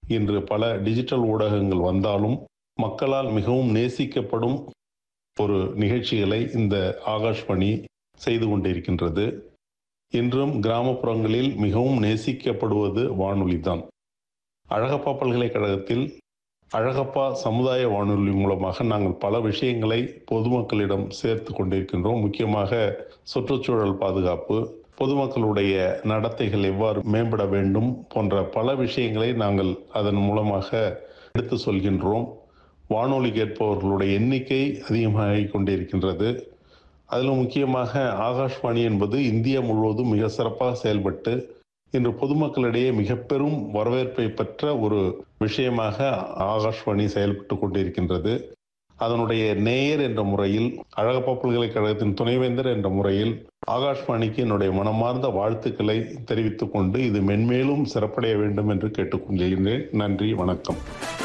இன்று பல டிஜிட்டல் ஊடகங்கள் வந்தாலும் மக்களால் மிகவும் நேசிக்கப்படும் ஒரு நிகழ்ச்சிகளை இந்த ஆகாஷ்வாணி செய்து கொண்டிருக்கின்றது இன்றும் கிராமப்புறங்களில் மிகவும் நேசிக்கப்படுவது வானொலி தான் அழகப்பா பல்கலைக்கழகத்தில் அழகப்பா சமுதாய வானொலி மூலமாக நாங்கள் பல விஷயங்களை பொதுமக்களிடம் சேர்த்து கொண்டிருக்கின்றோம் முக்கியமாக சுற்றுச்சூழல் பாதுகாப்பு பொதுமக்களுடைய நடத்தைகள் எவ்வாறு மேம்பட வேண்டும் போன்ற பல விஷயங்களை நாங்கள் அதன் மூலமாக எடுத்து சொல்கின்றோம் வானொலி கேட்பவர்களுடைய எண்ணிக்கை அதிகமாகிக் கொண்டிருக்கின்றது அதிலும் முக்கியமாக ஆகாஷ்வாணி என்பது இந்தியா முழுவதும் மிக சிறப்பாக செயல்பட்டு இன்று பொதுமக்களிடையே மிக பெரும் வரவேற்பை பெற்ற ஒரு விஷயமாக ஆகாஷ்வாணி செயல்பட்டு கொண்டிருக்கின்றது அதனுடைய நேயர் என்ற முறையில் அழகப்பா பல்கலைக்கழகத்தின் துணைவேந்தர் என்ற முறையில் ஆகாஷ்வாணிக்கு என்னுடைய மனமார்ந்த வாழ்த்துக்களை தெரிவித்துக் கொண்டு இது மென்மேலும் சிறப்படைய வேண்டும் என்று கேட்டுக்கொள்கிறேன் நன்றி வணக்கம்